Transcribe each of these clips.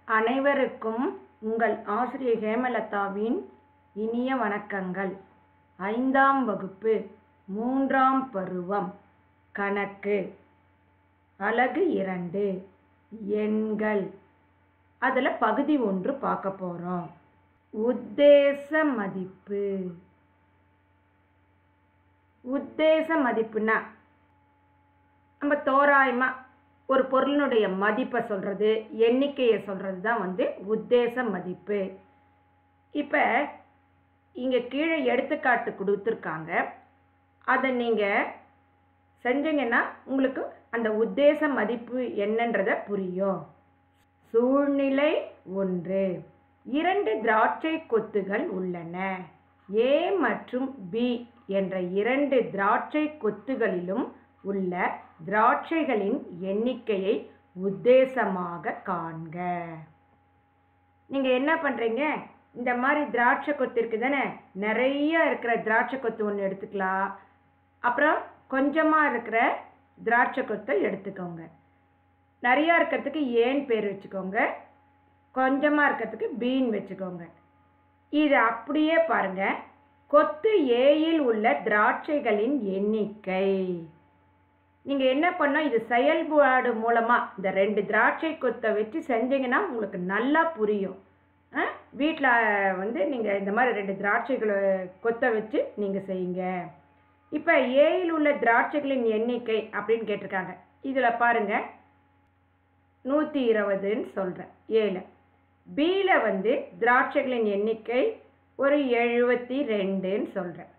அனைவருக்கும் உங்கள் ஆசிரியர் ஹேமலதாவின் இனிய வணக்கங்கள் ஐந்தாம் வகுப்பு மூன்றாம் பருவம் கணக்கு அலகு இரண்டு எண்கள் அதில் பகுதி ஒன்று பார்க்க போகிறோம் உத்தேச மதிப்பு உத்தேச மதிப்புனா நம்ம தோராயமாக ஒரு பொருளினுடைய மதிப்பை சொல்கிறது எண்ணிக்கையை சொல்கிறது தான் வந்து உத்தேச மதிப்பு இப்போ இங்கே கீழே எடுத்துக்காட்டு கொடுத்துருக்காங்க அதை நீங்கள் செஞ்சீங்கன்னா உங்களுக்கு அந்த உத்தேச மதிப்பு என்னன்றதை புரியும் சூழ்நிலை ஒன்று இரண்டு திராட்சை கொத்துகள் உள்ளன ஏ மற்றும் பி என்ற இரண்டு திராட்சை கொத்துகளிலும் உள்ள திராட்சைகளின் எண்ணிக்கையை உத்தேசமாக காண்க நீங்கள் என்ன பண்ணுறீங்க இந்த மாதிரி திராட்சை கொத்து இருக்குது தானே நிறைய இருக்கிற திராட்சை கொத்து ஒன்று எடுத்துக்கலாம் அப்புறம் கொஞ்சமாக இருக்கிற திராட்சை கொத்தை எடுத்துக்கோங்க நிறையா இருக்கிறதுக்கு ஏன் பேர் வச்சுக்கோங்க கொஞ்சமாக இருக்கிறதுக்கு பீன் வச்சுக்கோங்க இது அப்படியே பாருங்க கொத்து ஏயில் உள்ள திராட்சைகளின் எண்ணிக்கை நீங்கள் என்ன பண்ணோம் இது செயல்பாடு மூலமாக இந்த ரெண்டு திராட்சை கொத்தை வச்சு செஞ்சீங்கன்னா உங்களுக்கு நல்லா புரியும் வீட்டில் வந்து நீங்கள் இந்த மாதிரி ரெண்டு திராட்சைகளை கொத்தை வச்சு நீங்கள் செய்யுங்க இப்போ ஏயில் உள்ள திராட்சைகளின் எண்ணிக்கை அப்படின்னு கேட்டிருக்காங்க இதில் பாருங்கள் நூற்றி இருபதுன்னு சொல்கிறேன் ஏழு பியில் வந்து திராட்சைகளின் எண்ணிக்கை ஒரு எழுபத்தி ரெண்டுன்னு சொல்கிறேன்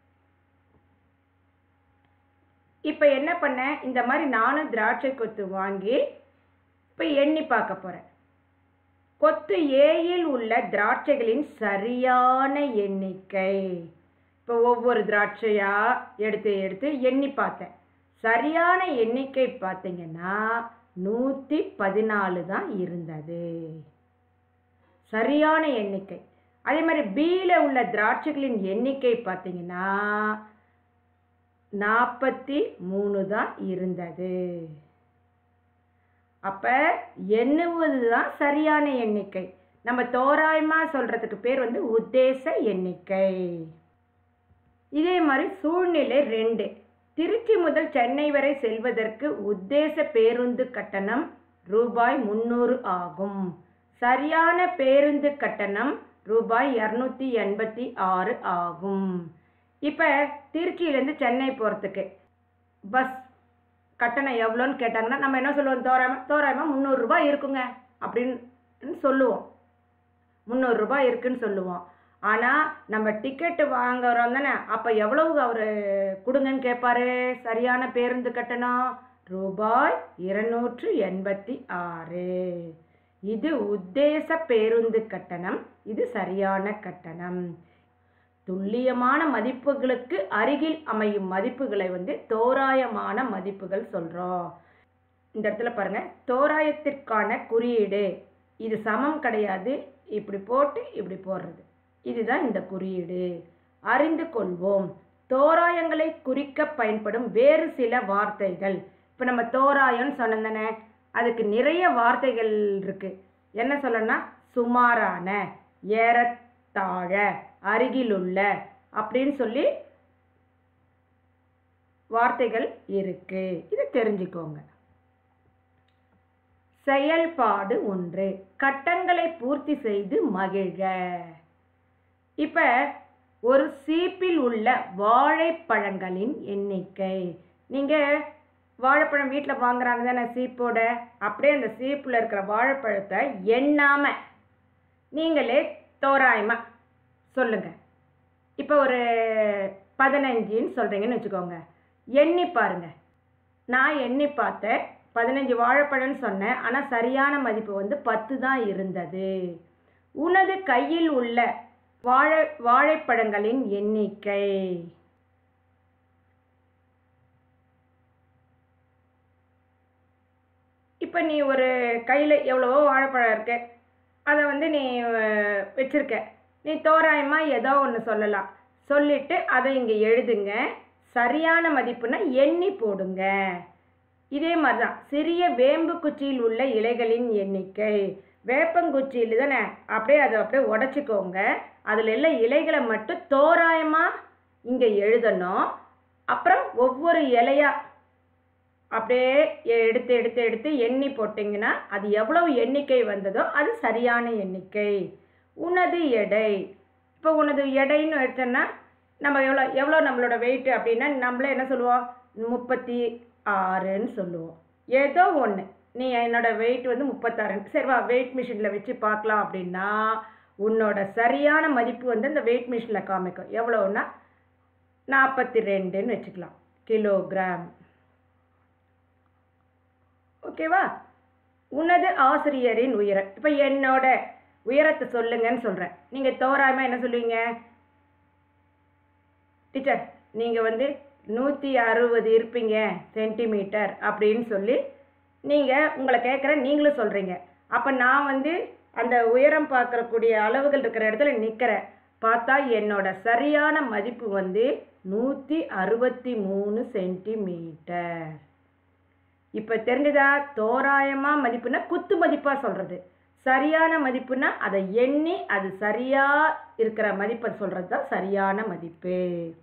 இப்போ என்ன பண்ணேன் இந்த மாதிரி நானும் திராட்சை கொத்து வாங்கி இப்போ எண்ணி பார்க்க போகிறேன் கொத்து ஏயில் உள்ள திராட்சைகளின் சரியான எண்ணிக்கை இப்போ ஒவ்வொரு திராட்சையாக எடுத்து எடுத்து எண்ணி பார்த்தேன் சரியான எண்ணிக்கை பார்த்தீங்கன்னா நூற்றி பதினாலு தான் இருந்தது சரியான எண்ணிக்கை அதே மாதிரி பியில் உள்ள திராட்சைகளின் எண்ணிக்கை பார்த்தீங்கன்னா நாற்பத்தி மூணு தான் இருந்தது அப்போ எண்ணுவது தான் சரியான எண்ணிக்கை நம்ம தோராயமாக சொல்கிறதுக்கு பேர் வந்து உத்தேச எண்ணிக்கை இதே மாதிரி சூழ்நிலை ரெண்டு திருச்சி முதல் சென்னை வரை செல்வதற்கு உத்தேச பேருந்து கட்டணம் ரூபாய் முந்நூறு ஆகும் சரியான பேருந்து கட்டணம் ரூபாய் இரநூத்தி எண்பத்தி ஆறு ஆகும் இப்போ திருச்சியிலேருந்து சென்னை போகிறதுக்கு பஸ் கட்டணம் எவ்வளோன்னு கேட்டாங்கன்னா நம்ம என்ன சொல்லுவோம் தோராயமாக தோராயமாக முந்நூறுரூபா இருக்குங்க அப்படின்னு சொல்லுவோம் முந்நூறுரூபா இருக்குன்னு சொல்லுவோம் ஆனால் நம்ம டிக்கெட்டு வாங்குறோம் தானே அப்போ எவ்வளவு அவர் கொடுங்கன்னு கேட்பாரு சரியான பேருந்து கட்டணம் ரூபாய் இருநூற்று எண்பத்தி ஆறு இது உத்தேச பேருந்து கட்டணம் இது சரியான கட்டணம் துல்லியமான மதிப்புகளுக்கு அருகில் அமையும் மதிப்புகளை வந்து தோராயமான மதிப்புகள் சொல்கிறோம் இந்த இடத்துல பாருங்கள் தோராயத்திற்கான குறியீடு இது சமம் கிடையாது இப்படி போட்டு இப்படி போடுறது இதுதான் இந்த குறியீடு அறிந்து கொள்வோம் தோராயங்களை குறிக்க பயன்படும் வேறு சில வார்த்தைகள் இப்போ நம்ம தோராயம்னு சொன்னதானே அதுக்கு நிறைய வார்த்தைகள் இருக்கு என்ன சொல்லணும்னா சுமாரான ஏறத்தாழ அருகிலுள்ள அப்படின்னு சொல்லி வார்த்தைகள் இருக்கு இதை தெரிஞ்சுக்கோங்க செயல்பாடு ஒன்று கட்டங்களை பூர்த்தி செய்து மகிழ்க இப்போ ஒரு சீப்பில் உள்ள வாழைப்பழங்களின் எண்ணிக்கை நீங்கள் வாழைப்பழம் வீட்டில் வாங்குறாங்க தானே சீப்போட அப்படியே அந்த சீப்பில் இருக்கிற வாழைப்பழத்தை எண்ணாமல் நீங்களே தோராயமாக சொல்லுங்கள் இப்போ ஒரு பதினஞ்சுன்னு சொல்கிறீங்கன்னு வச்சுக்கோங்க எண்ணி பாருங்கள் நான் எண்ணி பார்த்தேன் பதினஞ்சு வாழைப்பழம்னு சொன்னேன் ஆனால் சரியான மதிப்பு வந்து பத்து தான் இருந்தது உனது கையில் உள்ள வாழை வாழைப்பழங்களின் எண்ணிக்கை இப்போ நீ ஒரு கையில் எவ்வளவோ வாழைப்பழம் இருக்கு அதை வந்து நீ வச்சுருக்க நீ தோராயமாக ஏதோ ஒன்று சொல்லலாம் சொல்லிவிட்டு அதை இங்கே எழுதுங்க சரியான மதிப்புனா எண்ணி போடுங்க இதே மாதிரி தான் சிறிய வேம்பு குச்சியில் உள்ள இலைகளின் எண்ணிக்கை வேப்பங்குச்சியில் தானே அப்படியே அதை அப்படியே உடச்சிக்கோங்க அதில் எல்லாம் இலைகளை மட்டும் தோராயமாக இங்கே எழுதணும் அப்புறம் ஒவ்வொரு இலையா அப்படியே எடுத்து எடுத்து எடுத்து எண்ணி போட்டிங்கன்னா அது எவ்வளவு எண்ணிக்கை வந்ததோ அது சரியான எண்ணிக்கை உனது எடை இப்போ உனது எடைன்னு எடுத்தோன்னா நம்ம எவ்வளோ எவ்வளோ நம்மளோட வெயிட் அப்படின்னா நம்மளே என்ன சொல்லுவோம் முப்பத்தி ஆறுன்னு சொல்லுவோம் ஏதோ ஒன்று நீ என்னோட வெயிட் வந்து முப்பத்தாறு சரி வா வெயிட் மிஷினில் வச்சு பார்க்கலாம் அப்படின்னா உன்னோட சரியான மதிப்பு வந்து அந்த வெயிட் மிஷினில் காமிக்கும் எவ்வளோன்னா நாற்பத்தி ரெண்டுன்னு வச்சுக்கலாம் கிலோகிராம் ஓகேவா உனது ஆசிரியரின் உயரம் இப்போ என்னோட உயரத்தை சொல்லுங்கன்னு சொல்கிறேன் நீங்கள் தோராயமாக என்ன சொல்லுவீங்க டீச்சர் நீங்கள் வந்து நூற்றி அறுபது இருப்பீங்க சென்டிமீட்டர் அப்படின்னு சொல்லி நீங்கள் உங்களை கேட்குறேன் நீங்களும் சொல்கிறீங்க அப்போ நான் வந்து அந்த உயரம் பார்க்கறக்கூடிய அளவுகள் இருக்கிற இடத்துல நிற்கிறேன் பார்த்தா என்னோட சரியான மதிப்பு வந்து நூற்றி அறுபத்தி மூணு சென்டிமீட்டர் இப்போ தெரிஞ்சதா தோராயமாக மதிப்புனா குத்து மதிப்பாக சொல்கிறது சரியான மதிப்புனா அதை எண்ணி அது சரியாக இருக்கிற மதிப்பை சொல்கிறது தான் சரியான மதிப்பு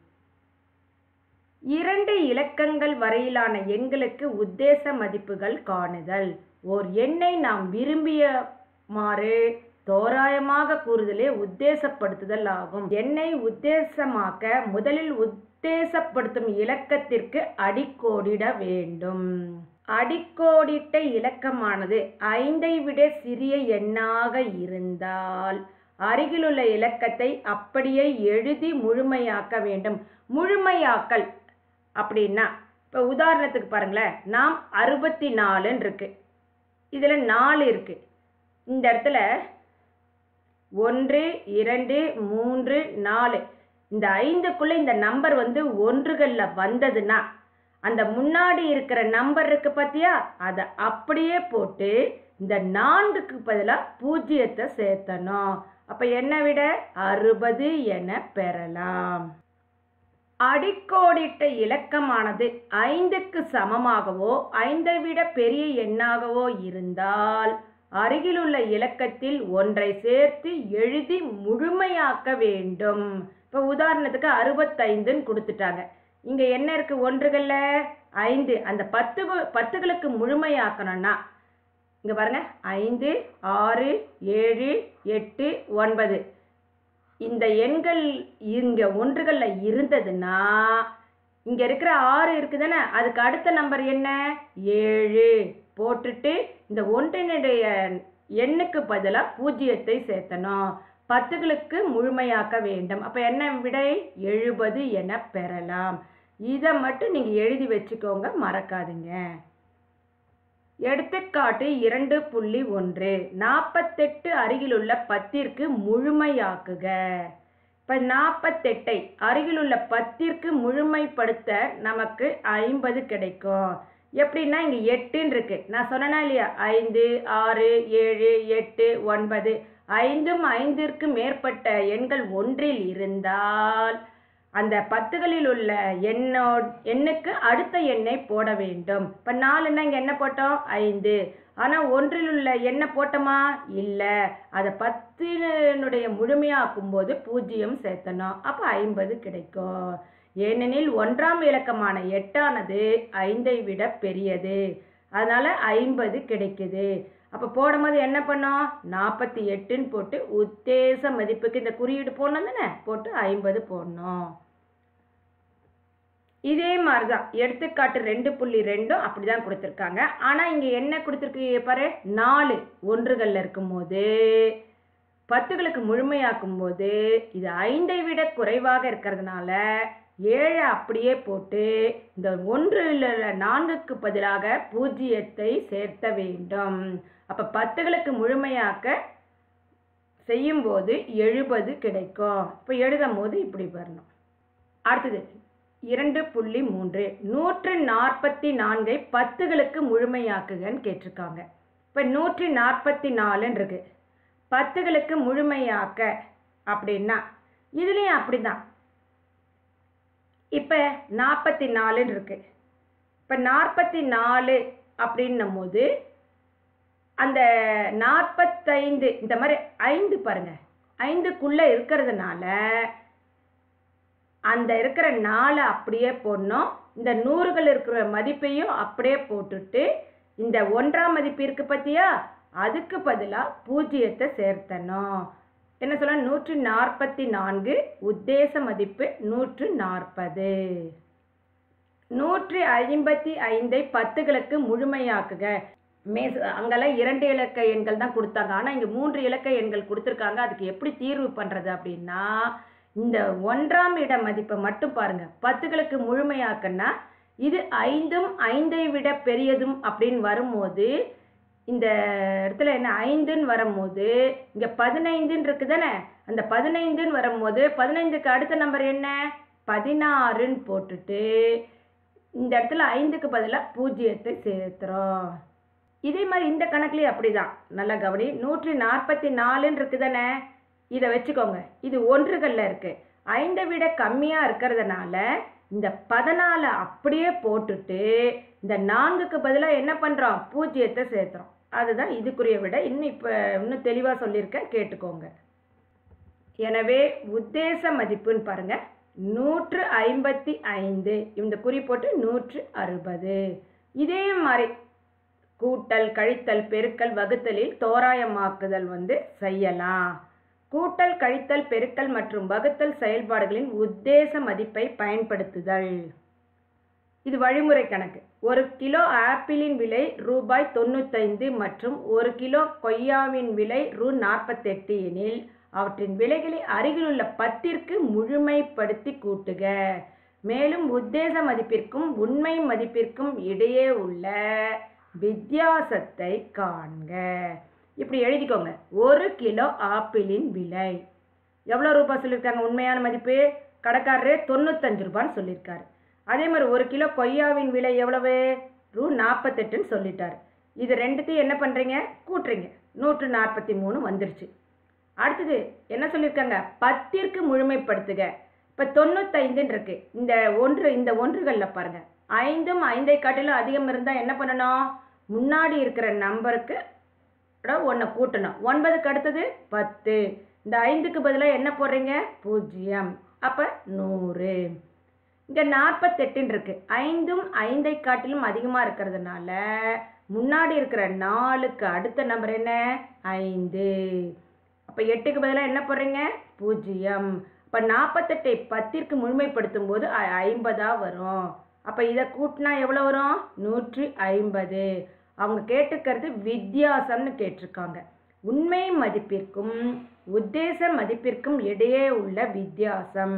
இரண்டு இலக்கங்கள் வரையிலான எண்களுக்கு உத்தேச மதிப்புகள் காணுதல் ஓர் எண்ணை நாம் விரும்பியமாறு தோராயமாக கூறுதலே உத்தேசப்படுத்துதல் ஆகும் எண்ணை உத்தேசமாக்க முதலில் உத்தேசப்படுத்தும் இலக்கத்திற்கு அடிக்கோடிட வேண்டும் அடிக்கோடிட்ட இலக்கமானது ஐந்தை விட சிறிய எண்ணாக இருந்தால் அருகிலுள்ள இலக்கத்தை அப்படியே எழுதி முழுமையாக்க வேண்டும் முழுமையாக்கல் அப்படின்னா இப்போ உதாரணத்துக்கு பாருங்களேன் நாம் அறுபத்தி நாலுன்னு இருக்கு இதில் நாலு இருக்கு இந்த இடத்துல ஒன்று இரண்டு மூன்று நாலு இந்த ஐந்துக்குள்ளே இந்த நம்பர் வந்து ஒன்றுகளில் வந்ததுன்னா அந்த முன்னாடி இருக்கிற நம்பர் இருக்கு பார்த்தியா அதை அப்படியே போட்டு இந்த நான்குக்கு பதிலாக பூஜ்ஜியத்தை சேர்த்தணும் அப்போ என்ன விட அறுபது என பெறலாம் அடிக்கோடிட்ட இலக்கமானது ஐந்துக்கு சமமாகவோ ஐந்தை விட பெரிய எண்ணாகவோ இருந்தால் அருகிலுள்ள இலக்கத்தில் ஒன்றை சேர்த்து எழுதி முழுமையாக்க வேண்டும் இப்போ உதாரணத்துக்கு அறுபத்தைந்துன்னு கொடுத்துட்டாங்க இங்கே என்ன இருக்குது ஒன்றுகளில் ஐந்து அந்த பத்து பத்துகளுக்கு முழுமையாக்கணும்னா இங்கே பாருங்க ஐந்து ஆறு ஏழு எட்டு ஒன்பது இந்த எண்கள் இங்கே ஒன்றுகளில் இருந்ததுன்னா இங்கே இருக்கிற ஆறு இருக்குதானே அதுக்கு அடுத்த நம்பர் என்ன ஏழு போட்டுட்டு இந்த ஒன்றினுடைய எண்ணுக்கு பதிலாக பூஜ்ஜியத்தை சேர்த்தணும் பத்துகளுக்கு முழுமையாக்க வேண்டும் அப்போ என்ன விடை எழுபது என பெறலாம் இதை மட்டும் நீங்கள் எழுதி வச்சுக்கோங்க மறக்காதீங்க எடுத்துக்காட்டு இரண்டு புள்ளி ஒன்று நாற்பத்தெட்டு அருகிலுள்ள பத்திற்கு முழுமையாக்குக இப்போ நாற்பத்தெட்டை அருகிலுள்ள பத்திற்கு முழுமைப்படுத்த நமக்கு ஐம்பது கிடைக்கும் எப்படின்னா இங்கே எட்டுன்னு இருக்கு நான் சொன்னேனா இல்லையா ஐந்து ஆறு ஏழு எட்டு ஒன்பது ஐந்தும் ஐந்திற்கு மேற்பட்ட எண்கள் ஒன்றில் இருந்தால் அந்த பத்துகளில் உள்ள எண்ணோ எண்ணுக்கு அடுத்த எண்ணை போட வேண்டும் இப்போ நாலுன்னா இங்கே என்ன போட்டோம் ஐந்து ஆனால் ஒன்றில் உள்ள எண்ணை போட்டோமா இல்லை அதை பத்தினுடைய முழுமையாக்கும் போது பூஜ்ஜியம் சேர்த்தணும் அப்போ ஐம்பது கிடைக்கும் ஏனெனில் ஒன்றாம் இலக்கமான எட்டானது ஐந்தை விட பெரியது அதனால் ஐம்பது கிடைக்குது அப்போ போடும்போது என்ன பண்ணோம் நாற்பத்தி எட்டுன்னு போட்டு உத்தேச மதிப்புக்கு இந்த குறியீடு போடணும் தானே போட்டு ஐம்பது போடணும் இதே மாதிரி தான் எடுத்துக்காட்டு ரெண்டு புள்ளி ரெண்டும் அப்படி தான் கொடுத்துருக்காங்க ஆனால் இங்கே என்ன கொடுத்துருக்கு பாரு நாலு ஒன்றுகளில் இருக்கும்போது பத்துகளுக்கு முழுமையாக்கும் போது இது ஐந்தை விட குறைவாக இருக்கிறதுனால ஏழை அப்படியே போட்டு இந்த ஒன்றில் நான்குக்கு பதிலாக பூஜ்ஜியத்தை சேர்த்த வேண்டும் அப்போ பத்துகளுக்கு முழுமையாக்க செய்யும்போது எழுபது கிடைக்கும் இப்போ எழுதும் போது இப்படி வரணும் அடுத்தது இரண்டு புள்ளி மூன்று நூற்று நாற்பத்தி நான்கை பத்துகளுக்கு முழுமையாக்குகன்னு கேட்டிருக்காங்க இப்போ நூற்றி நாற்பத்தி நாலுன்னு இருக்கு பத்துகளுக்கு முழுமையாக்க அப்படின்னா இதுலேயும் அப்படிதான் இப்போ நாற்பத்தி நாலுன்னு இருக்கு இப்போ நாற்பத்தி நாலு அப்படின்னும் போது அந்த நாற்பத்தைந்து இந்த மாதிரி ஐந்து பாருங்க ஐந்துக்குள்ளே இருக்கிறதுனால அந்த இருக்கிற நாளை அப்படியே போடணும் இந்த நூறுகள் இருக்கிற மதிப்பையும் அப்படியே போட்டுட்டு இந்த ஒன்றாம் மதிப்பு இருக்கு பார்த்தியா அதுக்கு பதிலாக பூஜ்ஜியத்தை சேர்த்தணும் என்ன சொல்ல நூற்றி நாற்பத்தி நான்கு உத்தேச மதிப்பு நூற்று நாற்பது நூற்றி ஐம்பத்தி ஐந்தை பத்துகளுக்கு முழுமையாக்குக மேஸ் அங்கெல்லாம் இரண்டு இலக்க எண்கள் தான் கொடுத்தாங்க ஆனால் இங்கே மூன்று இலக்க எண்கள் கொடுத்துருக்காங்க அதுக்கு எப்படி தீர்வு பண்ணுறது அப்படின்னா இந்த ஒன்றாம் இட மதிப்பை மட்டும் பாருங்க பத்துகளுக்கு முழுமையாக்குன்னா இது ஐந்தும் ஐந்தை விட பெரியதும் அப்படின்னு வரும்போது இந்த இடத்துல என்ன ஐந்துன்னு வரும்போது இங்கே பதினைந்துன்னு இருக்குது தானே அந்த பதினைந்துன்னு வரும்போது பதினைந்துக்கு அடுத்த நம்பர் என்ன பதினாறுன்னு போட்டுட்டு இந்த இடத்துல ஐந்துக்கு பதிலாக பூஜ்ஜியத்தை சேர்த்துறோம் இதே மாதிரி இந்த கணக்குலேயும் அப்படிதான் நல்லா கவனி நூற்றி நாற்பத்தி நாலுன்னு இருக்குது தானே இதை வச்சுக்கோங்க இது ஒன்றுகளில் இருக்குது ஐந்தை விட கம்மியாக இருக்கிறதுனால இந்த பதினாலை அப்படியே போட்டுட்டு இந்த நான்குக்கு பதிலாக என்ன பண்ணுறோம் பூஜ்ஜியத்தை சேர்த்துறோம் அதுதான் இதுக்குரிய விட இன்னும் இப்போ இன்னும் தெளிவாக சொல்லியிருக்கேன் கேட்டுக்கோங்க எனவே உத்தேச மதிப்புன்னு பாருங்க நூற்று ஐம்பத்தி ஐந்து இந்த குறி போட்டு நூற்று அறுபது இதே மாதிரி கூட்டல் கழித்தல் பெருக்கல் வகுத்தலில் தோராயமாக்குதல் வந்து செய்யலாம் கூட்டல் கழித்தல் பெருக்கல் மற்றும் வகுத்தல் செயல்பாடுகளின் உத்தேச மதிப்பை பயன்படுத்துதல் இது வழிமுறை கணக்கு ஒரு கிலோ ஆப்பிளின் விலை ரூபாய் தொண்ணூத்தைந்து மற்றும் ஒரு கிலோ கொய்யாவின் விலை ரூ நாற்பத்தெட்டு எனில் அவற்றின் விலைகளை அருகிலுள்ள பத்திற்கு முழுமைப்படுத்தி கூட்டுக மேலும் உத்தேச மதிப்பிற்கும் உண்மை மதிப்பிற்கும் இடையே உள்ள வித்தியாசத்தை காண்க இப்படி எழுதிக்கோங்க ஒரு கிலோ ஆப்பிளின் விலை எவ்வளோ ரூபாய் சொல்லியிருக்காங்க உண்மையான மதிப்பு கடைக்காரரு தொண்ணூத்தஞ்சு ரூபான்னு சொல்லியிருக்காரு அதே மாதிரி ஒரு கிலோ கொய்யாவின் விலை எவ்வளவு ரூ நாற்பத்தெட்டுன்னு சொல்லிட்டாரு இது ரெண்டுத்தையும் என்ன பண்ணுறீங்க கூட்டுறீங்க நூற்று நாற்பத்தி மூணு வந்துருச்சு அடுத்தது என்ன சொல்லியிருக்காங்க பத்திற்கு முழுமைப்படுத்துக இப்போ தொண்ணூத்தைந்துன்னு இருக்கு இந்த ஒன்று இந்த ஒன்றுகளில் பாருங்க ஐந்தும் ஐந்தை காட்டிலும் அதிகம் இருந்தால் என்ன பண்ணணும் முன்னாடி இருக்கிற நம்பருக்கு ஒன்றை கூட்டணும் ஒன்பதுக்கு அடுத்தது பத்து இந்த ஐந்துக்கு பதிலாக என்ன போடுறீங்க பூஜ்ஜியம் அப்போ நூறு இங்கே நாற்பத்தெட்டுன்னு இருக்கு ஐந்தும் ஐந்தை காட்டிலும் அதிகமாக இருக்கிறதுனால முன்னாடி இருக்கிற நாலுக்கு அடுத்த நம்பர் என்ன ஐந்து அப்போ எட்டுக்கு பதிலாக என்ன போடுறீங்க பூஜ்ஜியம் அப்போ நாற்பத்தெட்டை பத்திற்கு முழுமைப்படுத்தும் போது ஐம்பதாக வரும் அப்போ இதை கூட்டினா எவ்வளோ வரும் நூற்றி ஐம்பது அவங்க கேட்டுக்கிறது வித்தியாசம்னு கேட்டிருக்காங்க உண்மை மதிப்பிற்கும் உத்தேச மதிப்பிற்கும் இடையே உள்ள வித்தியாசம்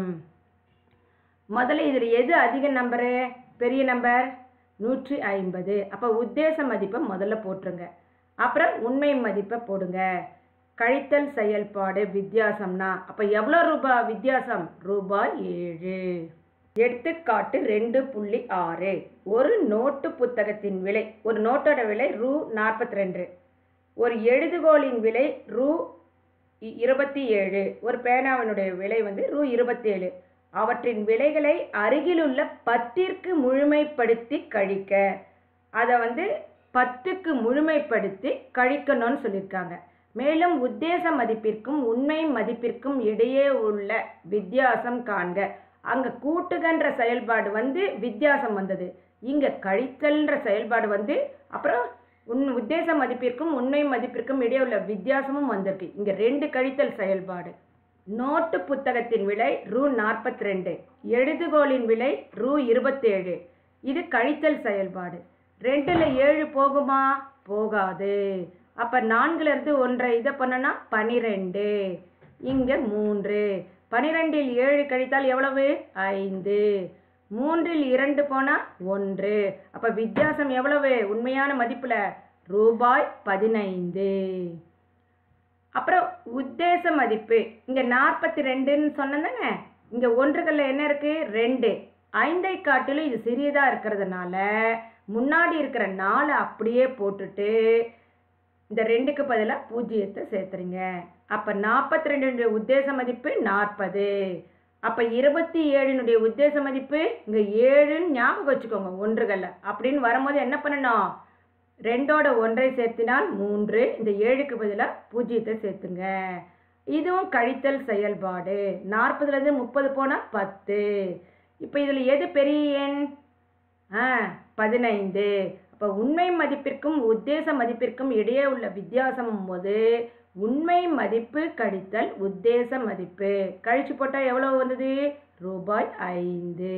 முதல்ல இதில் எது அதிக நம்பரு பெரிய நம்பர் நூற்றி ஐம்பது அப்போ உத்தேச மதிப்பை முதல்ல போட்டுருங்க அப்புறம் உண்மை மதிப்பை போடுங்க கழித்தல் செயல்பாடு வித்தியாசம்னா அப்போ எவ்வளோ ரூபாய் வித்தியாசம் ரூபாய் ஏழு எடுத்துக்காட்டு ரெண்டு புள்ளி ஆறு ஒரு நோட்டு புத்தகத்தின் விலை ஒரு நோட்டோட விலை ரூ நாற்பத்தி ரெண்டு ஒரு எழுதுகோலின் விலை ரூ இ- இருபத்தி ஏழு ஒரு பேனாவினுடைய விலை வந்து ரூ இருபத்தேழு அவற்றின் விலைகளை அருகிலுள்ள பத்திற்கு முழுமைப்படுத்தி கழிக்க அதை வந்து பத்துக்கு முழுமைப்படுத்தி கழிக்கணும்னு சொல்லியிருக்காங்க மேலும் உத்தேச மதிப்பிற்கும் உண்மை மதிப்பிற்கும் இடையே உள்ள வித்தியாசம் காண்க அங்கே கூட்டுகன்ற செயல்பாடு வந்து வித்தியாசம் வந்தது இங்கே கழித்தல்ன்ற செயல்பாடு வந்து அப்புறம் உன் உத்தேச மதிப்பிற்கும் உண்மை மதிப்பிற்கும் இடையே உள்ள வித்தியாசமும் வந்திருக்கு இங்கே ரெண்டு கழித்தல் செயல்பாடு நோட்டு புத்தகத்தின் விலை ரூ நாற்பத்தி ரெண்டு எழுதுகோலின் விலை ரூ இருபத்தேழு இது கழித்தல் செயல்பாடு ரெண்டில் ஏழு போகுமா போகாது அப்போ நான்குல இருந்து ஒன்றை இதை பண்ணனா பனிரெண்டு இங்கே மூன்று பனிரெண்டில் ஏழு கழித்தால் எவ்வளவு ஐந்து மூன்றில் இரண்டு போனால் ஒன்று அப்போ வித்தியாசம் எவ்வளவு உண்மையான மதிப்பில் ரூபாய் பதினைந்து அப்புறம் உத்தேச மதிப்பு இங்கே நாற்பத்தி ரெண்டுன்னு சொன்னதானே இங்கே ஒன்றுகளில் என்ன இருக்குது ரெண்டு ஐந்தை காட்டிலும் இது சிறியதாக இருக்கிறதுனால முன்னாடி இருக்கிற நாலை அப்படியே போட்டுட்டு இந்த ரெண்டுக்கு பதிலாக பூஜ்ஜியத்தை சேர்த்துறீங்க அப்போ நாற்பத்தி ரெண்டுடைய உத்தேச மதிப்பு நாற்பது அப்போ இருபத்தி ஏழினுடைய உத்தேச மதிப்பு இங்கே ஏழுன்னு ஞாபகம் வச்சுக்கோங்க ஒன்றுகளில் அப்படின்னு வரும்போது என்ன பண்ணணும் ரெண்டோட ஒன்றை சேர்த்தினால் மூன்று இந்த ஏழுக்கு பதிலாக பூஜ்ஜியத்தை சேர்த்துங்க இதுவும் கழித்தல் செயல்பாடு நாற்பதுலேருந்து முப்பது போனால் பத்து இப்போ இதில் எது பெரிய எண் ஆ பதினைந்து அப்போ உண்மை மதிப்பிற்கும் உத்தேச மதிப்பிற்கும் இடையே உள்ள வித்தியாசம் போது உண்மை மதிப்பு கழித்தல் உத்தேச மதிப்பு கழிச்சு போட்டால் எவ்வளோ வந்தது ரூபாய் ஐந்து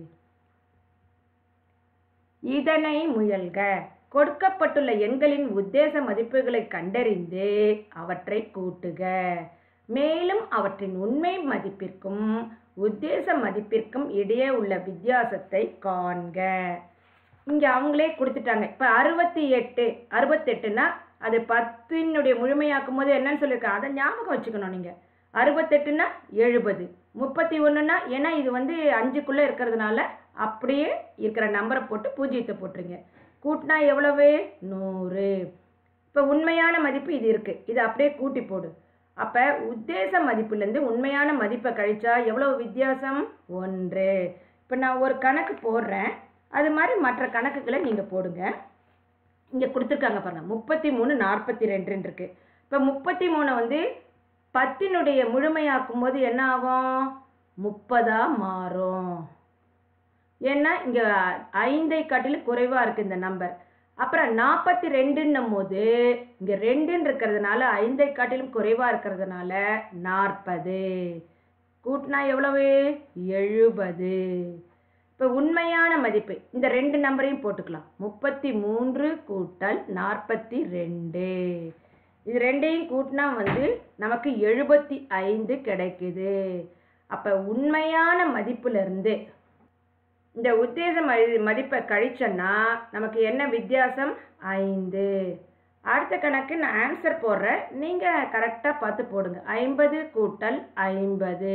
இதனை முயல்க கொடுக்கப்பட்டுள்ள எண்களின் உத்தேச மதிப்புகளை கண்டறிந்து அவற்றை கூட்டுக மேலும் அவற்றின் உண்மை மதிப்பிற்கும் உத்தேச மதிப்பிற்கும் இடையே உள்ள வித்தியாசத்தை காண்க இங்கே அவங்களே கொடுத்துட்டாங்க இப்போ அறுபத்தி எட்டு அறுபத்தெட்டுனா அது பத்தினுடைய முழுமையாக்கும் போது என்னன்னு சொல்லியிருக்காங்க அதை ஞாபகம் வச்சுக்கணும் நீங்கள் அறுபத்தெட்டுனா எழுபது முப்பத்தி ஒன்றுனா ஏன்னா இது வந்து அஞ்சுக்குள்ளே இருக்கிறதுனால அப்படியே இருக்கிற நம்பரை போட்டு பூஜ்ஜியத்தை போட்டுருங்க கூட்டினா எவ்வளவு நூறு இப்போ உண்மையான மதிப்பு இது இருக்குது இது அப்படியே கூட்டி போடு அப்போ உத்தேச மதிப்புலேருந்து உண்மையான மதிப்பை கழிச்சா எவ்வளோ வித்தியாசம் ஒன்று இப்போ நான் ஒரு கணக்கு போடுறேன் அது மாதிரி மற்ற கணக்குகளை நீங்கள் போடுங்க இங்கே கொடுத்துருக்காங்க பாருங்கள் முப்பத்தி மூணு நாற்பத்தி ரெண்டுன்னு இருக்கு இப்போ முப்பத்தி மூணை வந்து பத்தினுடைய முழுமையாக்கும் போது என்ன ஆகும் முப்பதாக மாறும் ஏன்னா இங்கே ஐந்தை காட்டிலும் குறைவாக இருக்குது இந்த நம்பர் அப்புறம் நாற்பத்தி ரெண்டுன்னும் போது இங்கே ரெண்டுன்னு இருக்கிறதுனால ஐந்தை காட்டிலும் குறைவாக இருக்கிறதுனால நாற்பது கூட்டினா எவ்வளவு எழுபது இப்போ உண்மையான மதிப்பு இந்த ரெண்டு நம்பரையும் போட்டுக்கலாம் முப்பத்தி மூன்று கூட்டல் நாற்பத்தி ரெண்டு இது ரெண்டையும் கூட்டினா வந்து நமக்கு எழுபத்தி ஐந்து கிடைக்குது அப்போ உண்மையான மதிப்புலேருந்து இந்த உத்தேச மதி மதிப்பை கழிச்சோன்னா நமக்கு என்ன வித்தியாசம் ஐந்து அடுத்த கணக்கு நான் ஆன்சர் போடுறேன் நீங்கள் கரெக்டாக பார்த்து போடுங்க ஐம்பது கூட்டல் ஐம்பது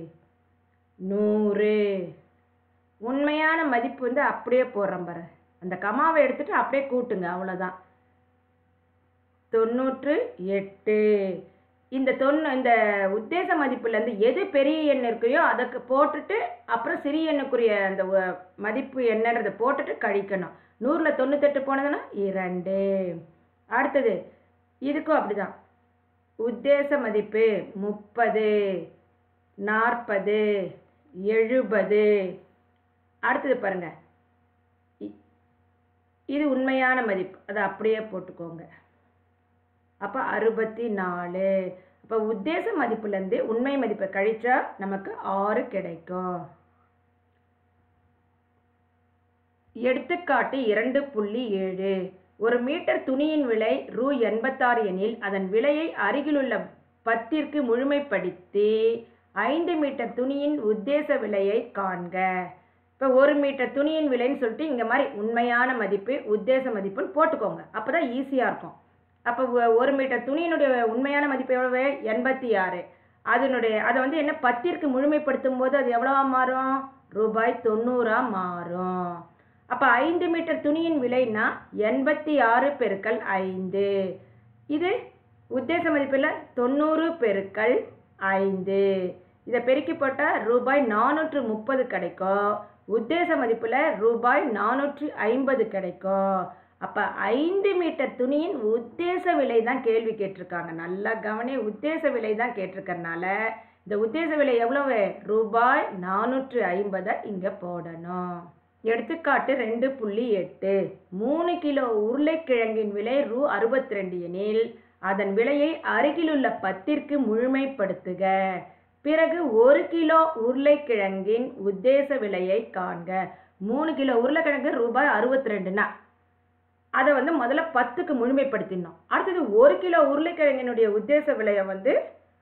நூறு உண்மையான மதிப்பு வந்து அப்படியே போடுறேன் பாரு அந்த கமாவை எடுத்துட்டு அப்படியே கூட்டுங்க அவ்வளோதான் தொண்ணூற்று எட்டு இந்த தொண்ணூ இந்த உத்தேச மதிப்புலேருந்து எது பெரிய எண் இருக்கையோ அதுக்கு போட்டுட்டு அப்புறம் சிறிய எண்ணுக்குரிய அந்த உ- மதிப்பு என்னன்றதை போட்டுட்டு கழிக்கணும் நூறில் தொண்ணூத்தெட்டு போனதுன்னா இரண்டு அடுத்தது இதுக்கும் அப்படிதான் உத்தேச மதிப்பு முப்பது நாற்பது எழுபது அடுத்தது பாருங்க இ- இது உண்மையான மதிப்பு அதை அப்படியே போட்டுக்கோங்க அப்போ அறுபத்தி நாலு அப்போ உத்தேச மதிப்புலேருந்து உண்மை மதிப்பை கழிச்சா நமக்கு ஆறு கிடைக்கும் எடுத்துக்காட்டு இரண்டு புள்ளி ஏழு ஒரு மீட்டர் துணியின் விலை ரூ எண்பத்தாறு எனில் அதன் விலையை அருகிலுள்ள பத்திற்கு முழுமைப்படுத்தி ஐந்து மீட்டர் துணியின் உத்தேச விலையை காண்க இப்போ ஒரு மீட்டர் துணியின் விலைன்னு சொல்லிட்டு இங்கே மாதிரி உண்மையான மதிப்பு உத்தேச மதிப்புன்னு போட்டுக்கோங்க அப்போ தான் ஈஸியாக இருக்கும் அப்போ ஒ- ஒரு மீட்டர் துணியினுடைய உண்மையான மதிப்பு எவ்வளவு எண்பத்தி ஆறு அதனுடைய அதை வந்து என்ன பத்திற்கு முழுமைப்படுத்தும் போது அது எவ்வளவா மாறும் ரூபாய் தொண்ணூறா மாறும் அப்போ ஐந்து மீட்டர் துணியின் விலைனா எண்பத்தி ஆறு பெருக்கல் ஐந்து இது உத்தேச மதிப்பில் தொண்ணூறு பெருக்கல் ஐந்து இதை பெருக்கி போட்டால் ரூபாய் நானூற்று முப்பது கிடைக்கும் உத்தேச மதிப்பில் ரூபாய் நானூற்று ஐம்பது கிடைக்கும் அப்போ ஐந்து மீட்டர் துணியின் உத்தேச விலை தான் கேள்வி கேட்டிருக்காங்க நல்லா கவனி உத்தேச விலை தான் கேட்டிருக்கறனால இந்த உத்தேச விலை எவ்வளவு ரூபாய் நானூற்று ஐம்பதை இங்கே போடணும் எடுத்துக்காட்டு ரெண்டு புள்ளி எட்டு மூணு கிலோ உருளைக்கிழங்கின் விலை ரூ அறுபத்தி ரெண்டு எனில் அதன் விலையை அருகிலுள்ள பத்திற்கு முழுமைப்படுத்துக பிறகு ஒரு கிலோ உருளைக்கிழங்கின் உத்தேச விலையை காண்க மூணு கிலோ உருளைக்கிழங்கு ரூபாய் அறுபத்தி ரெண்டுனா அதை வந்து முதல்ல பத்துக்கு முழுமைப்படுத்திடணும் அடுத்தது ஒரு கிலோ உருளைக்கிழங்கினுடைய உத்தேச விலையை வந்து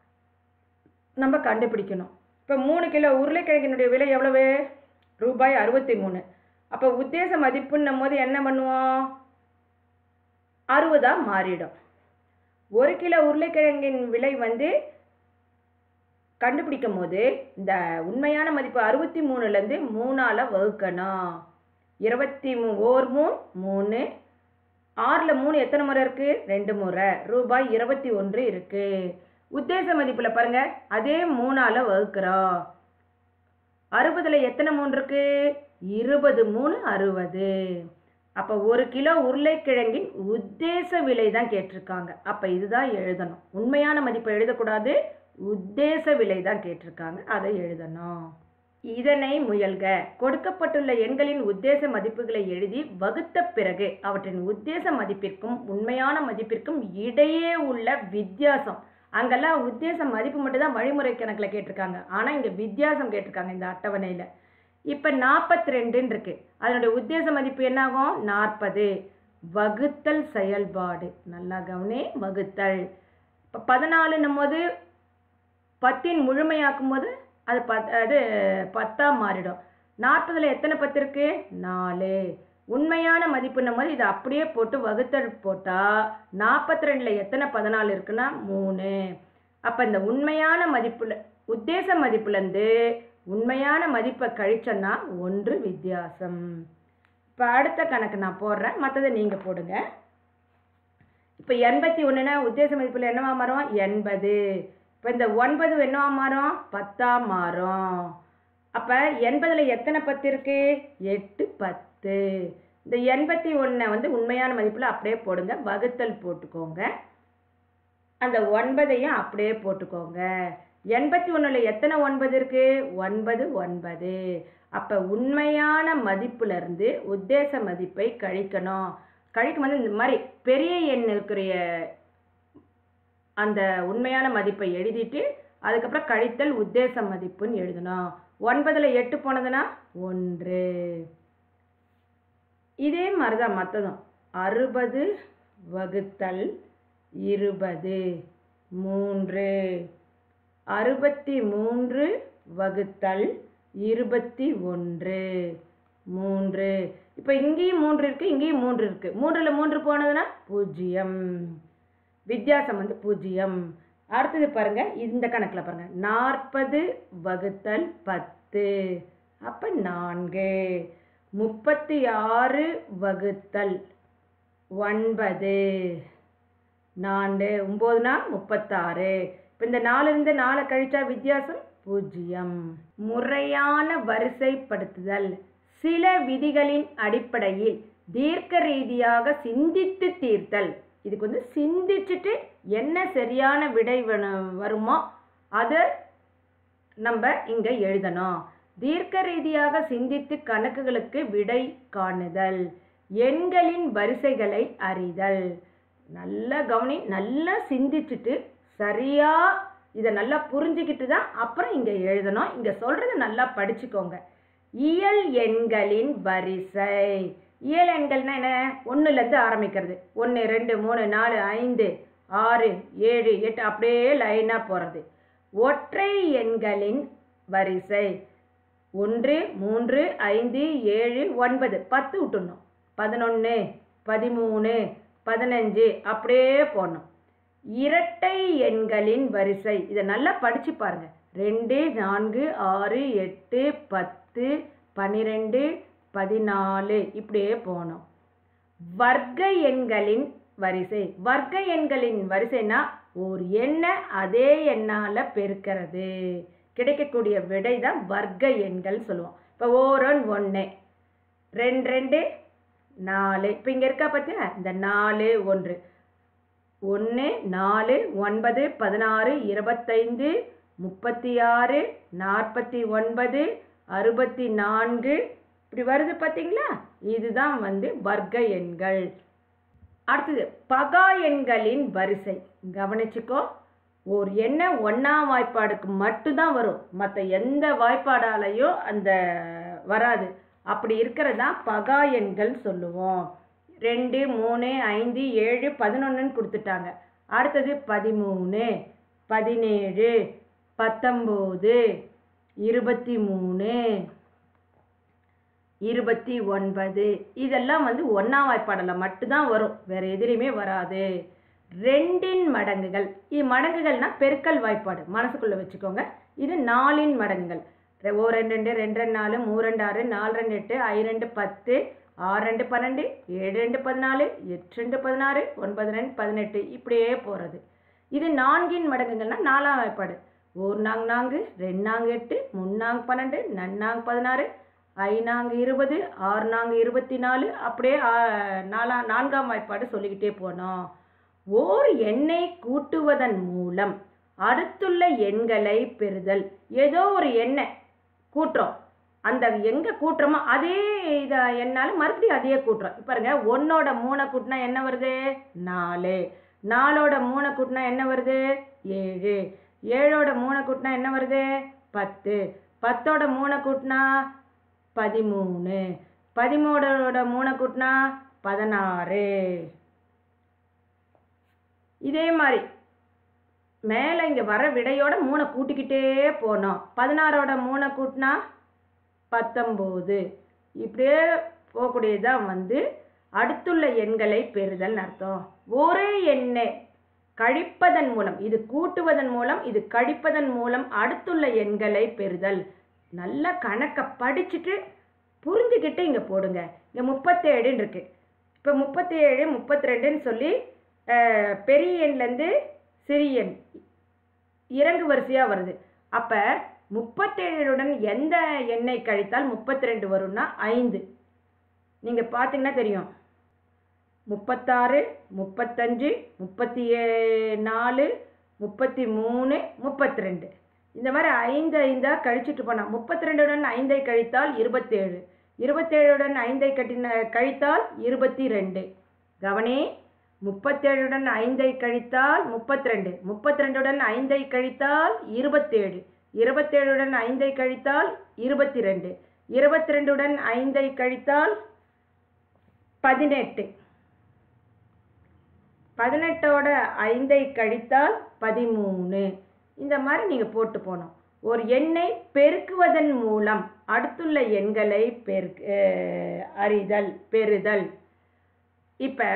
நம்ம கண்டுபிடிக்கணும் இப்போ மூணு கிலோ உருளைக்கிழங்கினுடைய விலை எவ்வளவு ரூபாய் அறுபத்தி மூணு அப்போ உத்தேச மதிப்புன்னும் போது என்ன பண்ணுவோம் அறுபதா மாறிடும் ஒரு கிலோ உருளைக்கிழங்கின் விலை வந்து கண்டுபிடிக்கும் போது இந்த உண்மையான மதிப்பு அறுபத்தி மூணுலேருந்து மூணால் வகுக்கணும் இருபத்தி மூ ஓர் மூணு மூணு ஆறில் மூணு எத்தனை முறை இருக்குது ரெண்டு முறை ரூபாய் இருபத்தி ஒன்று இருக்குது உத்தேச மதிப்பில் பாருங்கள் அதே மூணால் வகுக்கிறோம் அறுபதில் எத்தனை மூணு இருக்கு இருபது மூணு அறுபது அப்போ ஒரு கிலோ உருளைக்கிழங்கின் உத்தேச விலை தான் கேட்டிருக்காங்க அப்போ இதுதான் எழுதணும் உண்மையான மதிப்பை எழுதக்கூடாது உத்தேச விலை தான் கேட்டிருக்காங்க அதை எழுதணும் இதனை முயல்க கொடுக்கப்பட்டுள்ள எண்களின் உத்தேச மதிப்புகளை எழுதி வகுத்த பிறகு அவற்றின் உத்தேச மதிப்பிற்கும் உண்மையான மதிப்பிற்கும் இடையே உள்ள வித்தியாசம் அங்கெல்லாம் உத்தேச மதிப்பு மட்டும் தான் வழிமுறை கணக்கில் கேட்டிருக்காங்க ஆனால் இங்கே வித்தியாசம் கேட்டிருக்காங்க இந்த அட்டவணையில் இப்போ நாற்பத்தி ரெண்டுன்னு இருக்கு அதனுடைய உத்தேச மதிப்பு என்னாகும் நாற்பது வகுத்தல் செயல்பாடு நல்லா கவனி வகுத்தல் இப்போ பதினாலுன்னும் போது பத்தின் முழுமையாக்கும் போது அது பத் அது பத்தாக மாறிடும் நாற்பதில் எத்தனை பத்து இருக்கு நாலு உண்மையான மதிப்புன்னும் போது இதை அப்படியே போட்டு வகுத்தல் போட்டால் நாற்பத்தி ரெண்டில் எத்தனை பதினாலு இருக்குன்னா மூணு அப்போ இந்த உண்மையான மதிப்புல உத்தேச மதிப்புலேருந்து உண்மையான மதிப்பை கழிச்சோன்னா ஒன்று வித்தியாசம் இப்போ அடுத்த கணக்கு நான் போடுறேன் மற்றதை நீங்கள் போடுங்க இப்போ எண்பத்தி ஒன்றுனா உத்தேச மதிப்பில் என்னவா மாறும் எண்பது இப்போ இந்த ஒன்பது என்னவா மாறும் பத்தா மாறும் அப்போ எண்பதில் எத்தனை பத்து இருக்கு எட்டு பத்து இந்த எண்பத்தி ஒன்றை வந்து உண்மையான மதிப்பில் அப்படியே போடுங்க வகுத்தல் போட்டுக்கோங்க அந்த ஒன்பதையும் அப்படியே போட்டுக்கோங்க எண்பத்தி ஒன்றில் எத்தனை ஒன்பது இருக்கு ஒன்பது ஒன்பது அப்போ உண்மையான மதிப்புலேருந்து உத்தேச மதிப்பை கழிக்கணும் கழிக்கும் போது இந்த மாதிரி பெரிய எண் இருக்கிற அந்த உண்மையான மதிப்பை எழுதிட்டு அதுக்கப்புறம் கழித்தல் உத்தேச மதிப்புன்னு எழுதணும் ஒன்பதில் எட்டு போனதுன்னா ஒன்று இதே மாதிரி தான் மற்றதும் அறுபது வகுத்தல் இருபது மூன்று அறுபத்தி மூன்று வகுத்தல் இருபத்தி ஒன்று மூன்று இப்போ இங்கேயும் மூன்று இருக்குது இங்கேயும் மூன்று இருக்குது மூன்றில் மூன்று போனதுன்னா பூஜ்ஜியம் வித்தியாசம் வந்து பூஜ்ஜியம் அடுத்தது பாருங்க இந்த கணக்கில் பாருங்க நாற்பது வகுத்தல் பத்து அப்போ நான்கு முப்பத்தி ஆறு வகுத்தல் ஒன்பது நான்கு ஒம்போதுனா முப்பத்தாறு இப்போ இந்த நாலுலேருந்து நாலு கழிச்சா வித்தியாசம் பூஜ்ஜியம் முறையான வரிசைப்படுத்துதல் சில விதிகளின் அடிப்படையில் தீர்க்க ரீதியாக சிந்தித்து தீர்த்தல் இதுக்கு வந்து சிந்திச்சுட்டு என்ன சரியான விடை வன- வருமோ அதை நம்ம இங்கே எழுதணும் தீர்க்க ரீதியாக சிந்தித்து கணக்குகளுக்கு விடை காணுதல் எண்களின் வரிசைகளை அறிதல் நல்லா கவனி நல்லா சிந்திச்சுட்டு சரியா இதை நல்லா புரிஞ்சுக்கிட்டு தான் அப்புறம் இங்கே எழுதணும் இங்கே சொல்கிறத நல்லா படிச்சுக்கோங்க இயல் எண்களின் வரிசை இயல் எண்கள்னா என்ன ஒன்றுலேருந்து ஆரம்பிக்கிறது ஒன்று ரெண்டு மூணு நாலு ஐந்து ஆறு ஏழு எட்டு அப்படியே லைனாக போகிறது ஒற்றை எண்களின் வரிசை ஒன்று மூன்று ஐந்து ஏழு ஒன்பது பத்து விட்டுடணும் பதினொன்று பதிமூணு பதினஞ்சு அப்படியே போடணும் இரட்டை எண்களின் வரிசை இதை நல்லா படிச்சு பாருங்க ரெண்டு நான்கு ஆறு எட்டு பத்து பன்னிரெண்டு பதினாலு இப்படியே போகணும் வர்க்க எண்களின் வரிசை வர்க்க எண்களின் வரிசைனா ஒரு எண்ணை அதே எண்ணால் பெருக்கிறது கிடைக்கக்கூடிய விடை தான் வர்க்க எண்கள் சொல்லுவோம் இப்போ ஓரன் ஒன்று ரெண்டு ரெண்டு நாலு இப்போ இங்கே இருக்கா பார்த்தியா இந்த நாலு ஒன்று ஒன்று நாலு ஒன்பது பதினாறு இருபத்தைந்து முப்பத்தி ஆறு நாற்பத்தி ஒன்பது அறுபத்தி நான்கு இப்படி வருது பார்த்தீங்களா இதுதான் வந்து வர்க்க எண்கள் அடுத்தது பகா எண்களின் வரிசை கவனிச்சுக்கோ ஒரு எண்ணை ஒன்றாம் வாய்ப்பாடுக்கு மட்டும்தான் வரும் மற்ற எந்த வாய்ப்பாடாலையும் அந்த வராது அப்படி இருக்கிறது தான் பகா எண்கள் சொல்லுவோம் ரெண்டு மூணு ஐந்து ஏழு பதினொன்றுன்னு கொடுத்துட்டாங்க அடுத்தது பதிமூணு பதினேழு பத்தொம்போது இருபத்தி மூணு இருபத்தி ஒன்பது இதெல்லாம் வந்து ஒன்றாம் வாய்ப்பாடில் மட்டும்தான் வரும் வேறு எதிலையுமே வராது ரெண்டின் மடங்குகள் இது மடங்குகள்னா பெருக்கல் வாய்ப்பாடு மனசுக்குள்ளே வச்சுக்கோங்க இது நாலின் மடங்குகள் ரெ- ஓ ரெண்டு ரெண்டு ரெண்டு ரெண்டு நாலு மூணு ரெண்டு ஆறு நாலு ரெண்டு எட்டு ஐ ரெண்டு பத்து ஆறு ரெண்டு பன்னெண்டு ஏழு ரெண்டு பதினாலு எட்டு ரெண்டு பதினாறு ஒன்பது ரெண்டு பதினெட்டு இப்படியே போகிறது இது நான்கின் மடங்குகள்னா நாலாம் வாய்ப்பாடு ஒரு நாங் நான்கு ரெண்டு நாங் எட்டு முன்னாங் பன்னெண்டு நன்னாங் பதினாறு ஐநாங்க இருபது ஆறு நாங்க இருபத்தி நாலு அப்படியே ஆ, நாலா நான்காம் வாய்ப்பாடு சொல்லிக்கிட்டே போனோம் ஓர் எண்ணை கூட்டுவதன் மூலம் அடுத்துள்ள எண்களை பெறுதல் ஏதோ ஒரு எண்ணை கூட்டுறோம் அந்த எங்க கூட்டுறோமோ அதே இதை எண்ணால மறுபடியும் அதையே கூட்டுறோம் இப்ப பாருங்க ஒன்னோட மூணை கூட்டினா என்ன வருது நாலு நாலோட மூணை கூட்டினா என்ன வருது ஏழு ஏழோட மூணை கூட்டினா என்ன வருது பத்து பத்தோட மூணை கூட்டினா பதிமூணு பதிமூணோட மூணை கூட்டினா பதினாறு இதே மாதிரி மேலே இங்கே வர விடையோட மூணை கூட்டிக்கிட்டே போனோம் பதினாறோட மூணை கூட்டினா பத்தொம்போது இப்படியே போகக்கூடியதான் வந்து அடுத்துள்ள எண்களை பெறுதல் அர்த்தம் ஒரே எண்ணை கழிப்பதன் மூலம் இது கூட்டுவதன் மூலம் இது கழிப்பதன் மூலம் அடுத்துள்ள எண்களை பெறுதல் நல்ல கணக்கை படிச்சுட்டு புரிஞ்சுக்கிட்டு இங்கே போடுங்க இங்கே முப்பத்தேழுன்னு இருக்கு இப்போ முப்பத்தேழு முப்பத்தி ரெண்டுன்னு சொல்லி அஹ், பெரிய எண்லேருந்து சிறிய எண் இறங்கு வரிசையாக வருது அப்போ முப்பத்தேழுடன் எந்த எண்ணை கழித்தால் முப்பத்தி ரெண்டு வரும்னா ஐந்து நீங்கள் பார்த்தீங்கன்னா தெரியும் முப்பத்தாறு முப்பத்தஞ்சு முப்பத்தி ஏ நாலு முப்பத்தி மூணு முப்பத்தி ரெண்டு இந்த மாதிரி ஐந்து ஐந்தாக கழிச்சிட்டு போனால் முப்பத்தி ரெண்டுடன் ஐந்தை கழித்தால் இருபத்தேழு இருபத்தேழுடன் ஐந்தை கட்டின கழித்தால் இருபத்தி ரெண்டு கவனி முப்பத்தேழுடன் ஐந்தை கழித்தால் முப்பத்தி ரெண்டு முப்பத்தி ரெண்டுடன் ஐந்தை கழித்தால் இருபத்தேழு இருபத்தேழுடன் ஐந்தை கழித்தால் இருபத்தி ரெண்டு இருபத்தி ரெண்டுடன் ஐந்தை கழித்தால் பதினெட்டு பதினெட்டோட ஐந்தை கழித்தால் பதிமூணு இந்த மாதிரி நீங்கள் போட்டு போகணும் ஒரு எண்ணை பெருக்குவதன் மூலம் அடுத்துள்ள எண்களை பெருக்கு அஹ், அறிதல் பெறுதல் இப்போ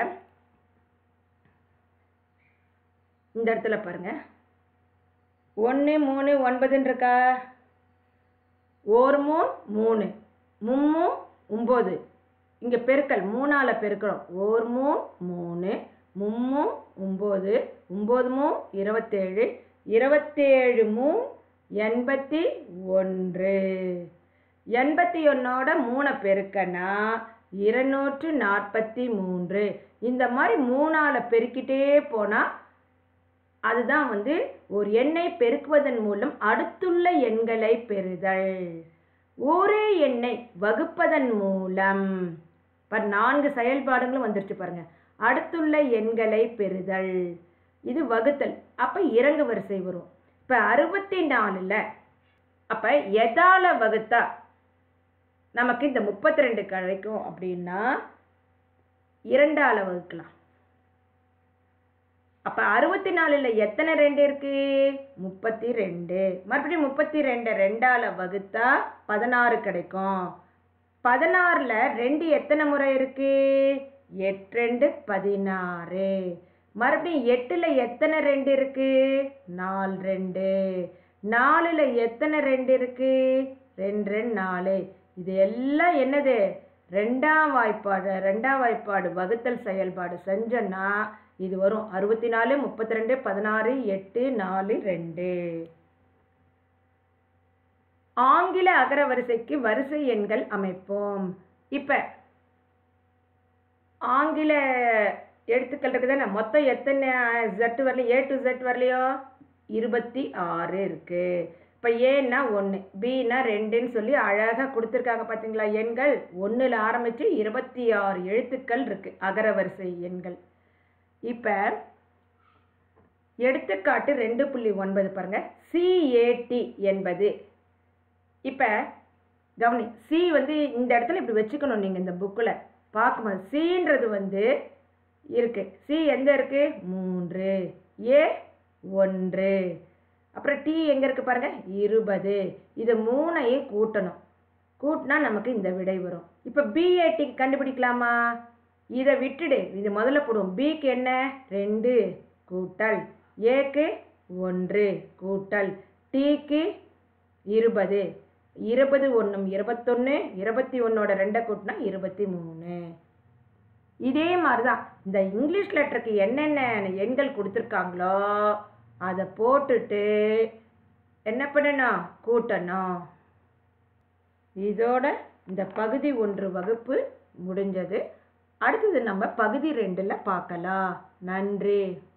இந்த இடத்துல பாருங்க ஒன்று மூணு ஒன்பதுன்னு இருக்கா ஒரு மூணு மூணு மும்மூ ஒம்பது இங்கே பெருக்கல் மூணால் பெருக்கிறோம் ஒரு மூணு மூணு மும்மூ ஒம்பது ஒம்பது மூ இருபத்தேழு இருபத்தேழு மூ எண்பத்தி ஒன்று எண்பத்தி ஒன்னோட மூணை பெருக்கனா இருநூற்று நாற்பத்தி மூன்று இந்த மாதிரி மூணால் பெருக்கிட்டே போனால் அதுதான் வந்து ஒரு எண்ணை பெருக்குவதன் மூலம் அடுத்துள்ள எண்களை பெறுதல் ஒரே எண்ணை வகுப்பதன் மூலம் இப்போ நான்கு செயல்பாடுகளும் வந்துருச்சு பாருங்க அடுத்துள்ள எண்களை பெறுதல் இது வகுத்தல் அப்போ இறங்கு வரிசை வரும் இப்போ அறுபத்தி நாலில் அப்போ எதால வகுத்தா நமக்கு இந்த முப்பத்தி ரெண்டு கிடைக்கும் அப்படின்னா இரண்டால வகுக்கலாம் அப்ப அறுபத்தி நாலுல எத்தனை ரெண்டு இருக்கு முப்பத்தி ரெண்டு மறுபடியும் முப்பத்தி ரெண்டு ரெண்டால வகுத்தா பதினாறு கிடைக்கும் பதினாறுல ரெண்டு எத்தனை முறை இருக்கு எட்டு ரெண்டு பதினாறு மறுபடியும் எட்டுல எத்தனை ரெண்டு இருக்கு நாலு ரெண்டு நாலுல எத்தனை ரெண்டு இருக்கு ரெண்டு ரெண்டு நாலு இது எல்லாம் என்னது ரெண்டாம் வாய்ப்பாடு ரெண்டாம் வாய்ப்பாடு வகுத்தல் செயல்பாடு செஞ்சோன்னா இது வரும் அறுபத்தி நாலு முப்பத்தி ரெண்டு பதினாறு எட்டு நாலு ரெண்டு ஆங்கில அகரவரிசைக்கு வரிசை எண்கள் அமைப்போம் இப்போ ஆங்கில எழுத்துக்கள் இருக்குதானே மொத்தம் எத்தனை ஜெட் வரலையும் ஏ டு ஜெட் வரலையோ இருபத்தி ஆறு இருக்கு இப்போ ஏன்னா ஒன்று பின்னா ரெண்டுன்னு சொல்லி அழகாக கொடுத்துருக்காங்க பார்த்தீங்களா எண்கள் ஒன்றில் ஆரம்பித்து இருபத்தி ஆறு எழுத்துக்கள் இருக்கு அகரவரிசை எண்கள் இப்போ எடுத்துக்காட்டு ரெண்டு புள்ளி ஒன்பது பாருங்க சிஏடி என்பது இப்போ கவனி சி வந்து இந்த இடத்துல இப்படி வச்சுக்கணும் நீங்கள் இந்த புக்கில் பார்க்கும்போது சின்றது வந்து இருக்கு சி எந்த இருக்கு மூன்று ஏ ஒன்று அப்புறம் டி எங்கே இருக்கு பாருங்க இருபது இது மூணையும் கூட்டணும் கூட்டினா நமக்கு இந்த விடை வரும் இப்போ பிஏடி கண்டுபிடிக்கலாமா இதை விட்டுடு இது முதல்ல போடுவோம் பிக்கு என்ன ரெண்டு கூட்டல் ஏக்கு ஒன்று கூட்டல் டிக்கு இருபது இருபது ஒன்றும் இருபத்தொன்று இருபத்தி ஒன்றோட ரெண்டை கூட்டினா இருபத்தி மூணு இதே மாதிரி தான் இந்த இங்கிலீஷ் லெட்டருக்கு என்னென்ன எண்கள் கொடுத்துருக்காங்களோ அதை போட்டுட்டு என்ன பண்ணணும் கூட்டணும் இதோட இந்த பகுதி ஒன்று வகுப்பு முடிஞ்சது அடுத்தது நம்ம பகுதி ரெண்டில் பார்க்கலாம் நன்றி